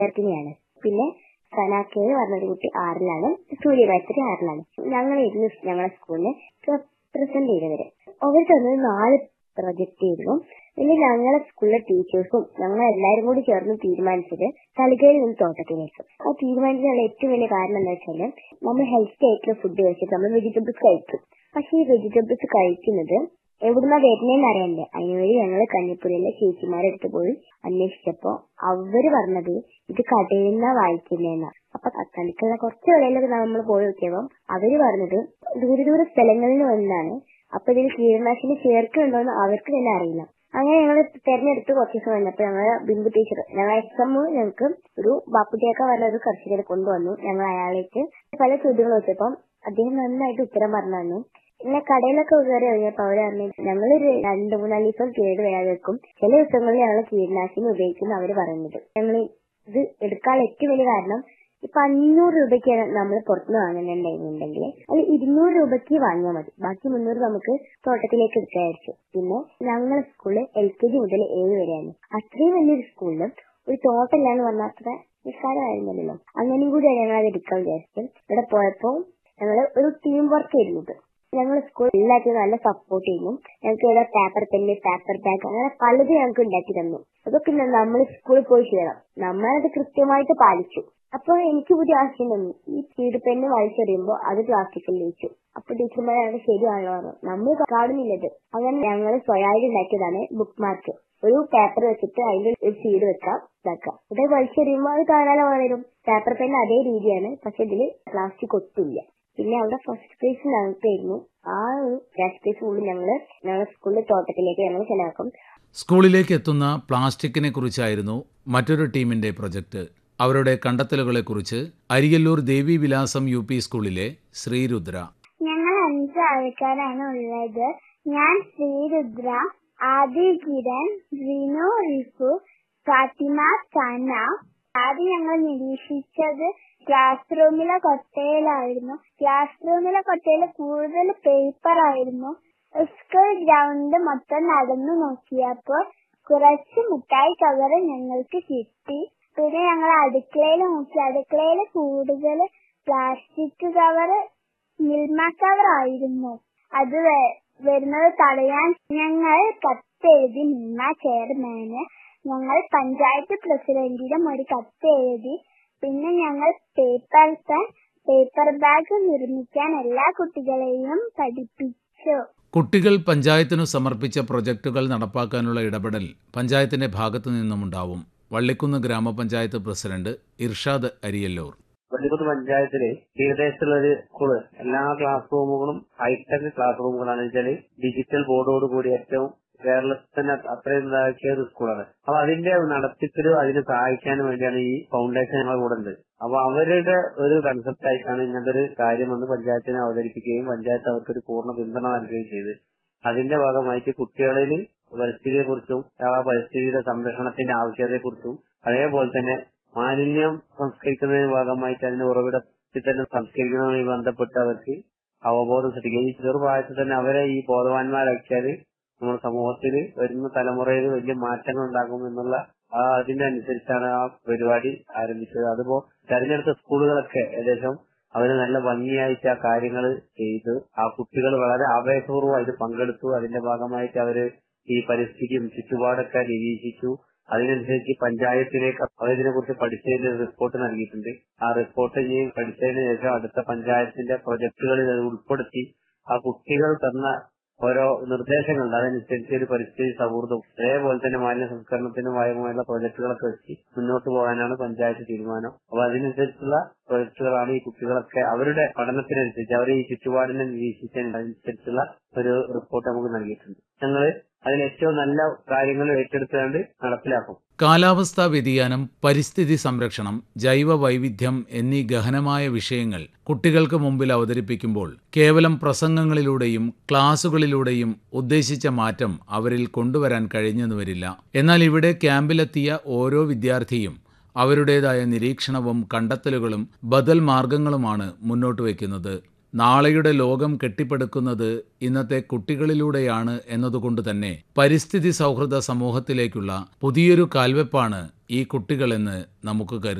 വിദ്യാർത്ഥിനിയാണ് പിന്നെ സനാക്കെ പറഞ്ഞൊരു കുട്ടി ആറിലാണ് സൂര്യഗായത്രി ആറിലാണ് ഞങ്ങളായിരുന്നു ഞങ്ങളെ സ്കൂളിന് പ്രസന്റ് ചെയ്തവര് അവർ തന്നത് നാല് പ്രൊജക്ട് ആയിരുന്നു പിന്നെ ഞങ്ങളെ സ്കൂളിലെ ടീച്ചേഴ്സും ഞങ്ങൾ എല്ലാവരും കൂടി ചേർന്ന് തീരുമാനിച്ചത് തളികയിൽ നിന്ന് തോട്ടത്തിലേക്ക് ആ തീരുമാനിക്കാനുള്ള ഏറ്റവും വലിയ കാരണം എന്താ വെച്ചാല് നമ്മൾ ഹെൽത്തി ആയിട്ടുള്ള ഫുഡ് കഴിച്ചിട്ട് നമ്മൾ വെജിറ്റബിൾസ് കഴിക്കും പക്ഷെ ഈ വെജിറ്റബിൾസ് കഴിക്കുന്നത് എവിടുന്നാ വരുന്നതെന്ന് അറിയണ്ടേ അതിനുവേണ്ടി ഞങ്ങൾ കഞ്ഞിപ്പുരയിലെ ചേച്ചിമാരെടുത്ത് പോയി അന്വേഷിച്ചപ്പോ അവര് പറഞ്ഞത് ഇത് കടയിൽ നിന്നാ വായിക്കുന്നതെന്നാ അപ്പൊ തക്കാളിക്കുള്ള കുറച്ച് വിലയിലൊക്കെ നമ്മൾ പോയി നോക്കിയപ്പോ അവര് പറഞ്ഞത് ദൂരെ ദൂരെ സ്ഥലങ്ങളിൽ വന്നാണ് അപ്പൊ ഇതിൽ കീടനാശിനി ചേർക്കുന്നുണ്ടോന്ന് അവർക്ക് തന്നെ അറിയില്ല അങ്ങനെ ഞങ്ങൾ തെരഞ്ഞെടുത്ത് കുറച്ച് ദിവസം കഴിഞ്ഞപ്പോ ഞങ്ങള് ബിന്ദു ടീച്ചർ ഞങ്ങൾ എക്സാം ഞങ്ങൾക്ക് ഒരു ബാപ്പുട്ടിയൊക്കെ പറഞ്ഞ ഒരു കർഷകരെ കൊണ്ടുവന്നു ഞങ്ങൾ അയാളേക്ക് പല ചോദ്യങ്ങൾ വെച്ചപ്പം അദ്ദേഹം നന്നായിട്ട് ഉത്തരം പറഞ്ഞു തന്നു പിന്നെ കടയിലൊക്കെ കയറി കഴിഞ്ഞപ്പോ അവര് പറഞ്ഞു ഞങ്ങൾ രണ്ടു മൂന്നാല് ദിവസം കേട് വരാതെ വെക്കും ചില ദിവസങ്ങളിൽ ഞങ്ങൾ കീടനാശിനി ഉപയോഗിക്കുന്ന അവര് പറയുന്നത് ഞങ്ങൾ ഇത് എടുക്കാനുള്ള ഏറ്റവും വലിയ കാരണം ഇപ്പൊ അഞ്ഞൂറ് രൂപയ്ക്കാണ് നമ്മൾ പുറത്തുനിന്ന് വാങ്ങുന്നുണ്ടെന്നുണ്ടെങ്കിൽ അത് ഇരുന്നൂറ് രൂപയ്ക്ക് വാങ്ങിയാൽ മതി ബാക്കി മുന്നൂറ് നമുക്ക് തോട്ടത്തിലേക്ക് എടുക്കാതിരിച്ചു പിന്നെ ഞങ്ങളെ സ്കൂളിൽ എൽ കെ ജി മുതൽ ഏഴ് വരെയാണ് അത്രയും വലിയൊരു സ്കൂളിൽ ഒരു തോട്ടമില്ലാന്ന് പറഞ്ഞാൽ അത്ര നിസ്സാരമായിരുന്നല്ലോ അങ്ങനെയും കൂടിയാണ് ഞങ്ങൾ അത് എടുക്കാൻ വിചാരിച്ചത് ഇവിടെ പോയപ്പോ ഞങ്ങള് ഒരു ടീം വർക്ക് ആയിരുന്നത് ഞങ്ങൾ സ്കൂൾ എല്ലാത്തിനും നല്ല സപ്പോർട്ട് ചെയ്യുന്നു ഞങ്ങൾക്ക് ഇവിടെ പേപ്പർ പെന്ന് പേപ്പർ ബാഗ് അങ്ങനെ പലതും ഞങ്ങൾക്ക് ഉണ്ടാക്കി തന്നു അതൊക്കെ നമ്മൾ സ്കൂളിൽ പോയി ചെയ്യണം നമ്മളത് കൃത്യമായിട്ട് പാലിച്ചു അപ്പൊ എനിക്ക് പുതിയ ആശയം തന്നു ഈ ചീട് പെണ്ണ് വലിച്ചെറിയുമ്പോ അത് പ്ലാസ്റ്റിക്കിൽ വെച്ചു അപ്പൊ ടീച്ചർമാരാണ് ശരിയാണല്ലോ പറഞ്ഞു നമ്മൾ കാണുന്നില്ലത് അങ്ങനെ ഞങ്ങൾ സ്വയായിട്ട് ഉണ്ടാക്കിയതാണ് ബുക്ക് മാർക്ക് ഒരു പേപ്പർ വെച്ചിട്ട് അതിന്റെ ഒരു സീഡ് വെക്കാം ഇതാക്കാം ഇത് വലിച്ചെറിയുമ്പോൾ അത് കാണാനോ വളരും പേപ്പർ പെൻ അതേ രീതിയാണ് പക്ഷെ ഇതില് പ്ലാസ്റ്റിക് ഒട്ടില്ല പിന്നെ അവിടെ ഫസ്റ്റ് പ്രൈസ് ഞങ്ങൾക്കായിരുന്നു ആ ഒരു ഫസ്റ്റ് പ്രൈസ് കൂടി ഞങ്ങള് ഞങ്ങളുടെ സ്കൂളിലെ തോട്ടത്തിലേക്ക് ഞങ്ങൾ ചെലവാക്കും സ്കൂളിലേക്ക് എത്തുന്ന പ്ലാസ്റ്റിക്കിനെ കുറിച്ചായിരുന്നു മറ്റൊരു ടീമിന്റെ പ്രൊജക്ട് അവരുടെ കണ്ടെത്തലുകളെക്കുറിച്ച് അരിയല്ലൂർ ദേവി വിലാസം യു പി സ്കൂളിലെ ശ്രീരുദ്ര ഞങ്ങൾ അഞ്ച് ആൾക്കാരാണ് ഉള്ളത് ഞാൻ ശ്രീരുദ്ര ആദി കിരൺ റിനു റിഫു ഫാത്തിമ സന ആദ്യം ഞങ്ങൾ നിരീക്ഷിച്ചത് ക്ലാസ് റൂമിലെ കൊട്ടയിലായിരുന്നു ക്ലാസ് റൂമിലെ കൊട്ടയിൽ കൂടുതൽ പേപ്പർ ആയിരുന്നു സ്കൂൾ ഗ്രൗണ്ട് മൊത്തം നടന്നു നോക്കിയപ്പോൾ കുറച്ച് മിഠായി കവർ ഞങ്ങൾക്ക് കിട്ടി പിന്നെ ഞങ്ങൾ അടുക്കളയിൽ നോക്കി അടുക്കളയിൽ കൂടുതൽ പ്ലാസ്റ്റിക് കവർ മിൽമ കവർ ആയിരുന്നു അത് വരുന്നത് തടയാൻ ഞങ്ങൾ കത്തെഴുതി മിൽമ ചെയർമാന് ഞങ്ങൾ പഞ്ചായത്ത് പ്രസിഡന്റിനും ഒരു കത്ത് എഴുതി പിന്നെ ഞങ്ങൾ പേപ്പർ പേപ്പർ ബാഗ് നിർമ്മിക്കാൻ എല്ലാ കുട്ടികളെയും പഠിപ്പിച്ചു കുട്ടികൾ പഞ്ചായത്തിനു സമർപ്പിച്ച പ്രൊജക്ടുകൾ നടപ്പാക്കാനുള്ള ഇടപെടൽ പഞ്ചായത്തിന്റെ ഭാഗത്തു നിന്നുമുണ്ടാവും വള്ളിക്കുന്ന് ഗ്രാമപഞ്ചായത്ത് പ്രസിഡന്റ് ഇർഷാദ് അരിയല്ലൂർ വള്ളിക്കുന്ന് പഞ്ചായത്തില് തീരദേശത്തുള്ള ഒരു സ്കൂള് എല്ലാ ക്ലാസ് റൂമുകളും ഹൈടെക് ക്ലാസ് റൂമുകളാണ് വെച്ചാല് ഡിജിറ്റൽ ബോർഡോട് കൂടി ഏറ്റവും കേരളത്തിൽ തന്നെ അത്രയും ഇതാക്കിയ ഒരു സ്കൂളാണ് അപ്പൊ അതിന്റെ നടത്തിപ്പിലും അതിന് സഹായിക്കാനും വേണ്ടിയാണ് ഈ ഫൗണ്ടേഷൻ ഞങ്ങളുടെ കൂടെ ഉണ്ട് അപ്പൊ അവരുടെ ഒരു കൺസെപ്റ്റ് ആയിട്ടാണ് ഇങ്ങനത്തെ ഒരു കാര്യം വന്ന് പഞ്ചായത്തിനെ അവതരിപ്പിക്കുകയും പഞ്ചായത്ത് അവർക്കൊരു പൂർണ്ണ പിന്തുണ നൽകുകയും ചെയ്ത് അതിന്റെ ഭാഗമായിട്ട് കുട്ടികളിൽ പരിസ്ഥിതിയെ കുറിച്ചും ആ പരിസ്ഥിതിയുടെ സംരക്ഷണത്തിന്റെ ആവശ്യകതയെ കുറിച്ചും അതേപോലെ തന്നെ മാലിന്യം സംസ്കരിക്കുന്നതിന്റെ ഭാഗമായിട്ട് അതിന്റെ ഉറവിടത്തിൽ തന്നെ സംസ്കരിക്കുന്നതുമായി ബന്ധപ്പെട്ട് അവർക്ക് അവബോധം സൃഷ്ടിക്കുക ഈ ചെറുപ്രായത്തിൽ തന്നെ അവരെ ഈ ബോധവാന്മാരാക്കിയാല് നമ്മുടെ സമൂഹത്തിൽ വരുന്ന തലമുറയിൽ വലിയ മാറ്റങ്ങൾ ഉണ്ടാകും എന്നുള്ള ആ അതിന്റെ അനുസരിച്ചാണ് ആ പരിപാടി ആരംഭിച്ചത് അതിപ്പോ തെരഞ്ഞെടുത്ത സ്കൂളുകളൊക്കെ ഏകദേശം അവര് നല്ല ഭംഗിയായിട്ട് ആ കാര്യങ്ങൾ ചെയ്തു ആ കുട്ടികൾ വളരെ ആവേശപൂർവ്വം പങ്കെടുത്തു അതിന്റെ ഭാഗമായിട്ട് അവര് ഈ പരിസ്ഥിതിയും ചുറ്റുപാടൊക്കെ നിരീക്ഷിച്ചു അതിനനുസരിച്ച് പഞ്ചായത്തിലേക്ക് അവരിതിനെ കുറിച്ച് പഠിച്ചതിന് റിപ്പോർട്ട് നൽകിയിട്ടുണ്ട് ആ റിപ്പോർട്ട് ഇനി പഠിച്ചതിന് ശേഷം അടുത്ത പഞ്ചായത്തിന്റെ പ്രൊജക്ടുകളിൽ അത് ഉൾപ്പെടുത്തി ആ കുട്ടികൾ തന്ന ഓരോ നിർദ്ദേശങ്ങളുണ്ട് അതനുസരിച്ച് ഒരു പരിസ്ഥിതി സൗഹൃദവും അതേപോലെ തന്നെ മാലിന്യ സംസ്കരണത്തിനും ഭാഗമായുള്ള പ്രോജക്ടുകളൊക്കെ വെച്ച് മുന്നോട്ട് പോകാനാണ് പഞ്ചായത്ത് തീരുമാനം അപ്പൊ അതിനനുസരിച്ചുള്ള പ്രോജക്ടുകളാണ് ഈ കുട്ടികളൊക്കെ അവരുടെ പഠനത്തിനനുസരിച്ച് അവർ ഈ ചുറ്റുപാടിനെ നിരീക്ഷിച്ചതിനനുസരിച്ചുള്ള ഒരു റിപ്പോർട്ട് നമുക്ക് നൽകിയിട്ടുണ്ട് ഞങ്ങള് അതിൽ ഏറ്റവും നല്ല കാര്യങ്ങൾ ഏറ്റെടുത്തുകൊണ്ട് നടപ്പിലാക്കും കാലാവസ്ഥാ വ്യതിയാനം പരിസ്ഥിതി സംരക്ഷണം ജൈവ വൈവിധ്യം എന്നീ ഗഹനമായ വിഷയങ്ങൾ കുട്ടികൾക്ക് മുമ്പിൽ അവതരിപ്പിക്കുമ്പോൾ കേവലം പ്രസംഗങ്ങളിലൂടെയും ക്ലാസുകളിലൂടെയും ഉദ്ദേശിച്ച മാറ്റം അവരിൽ കൊണ്ടുവരാൻ കഴിഞ്ഞെന്നു വരില്ല എന്നാൽ ഇവിടെ ക്യാമ്പിലെത്തിയ ഓരോ വിദ്യാർത്ഥിയും അവരുടേതായ നിരീക്ഷണവും കണ്ടെത്തലുകളും ബദൽ മാർഗങ്ങളുമാണ് മുന്നോട്ട് വയ്ക്കുന്നത് നാളെയുടെ ലോകം കെട്ടിപ്പടുക്കുന്നത് ഇന്നത്തെ കുട്ടികളിലൂടെയാണ് എന്നതുകൊണ്ട് തന്നെ പരിസ്ഥിതി സൗഹൃദ സമൂഹത്തിലേക്കുള്ള പുതിയൊരു കാൽവെപ്പാണ് ഈ കുട്ടികളെന്ന് നമുക്ക് കരുതാം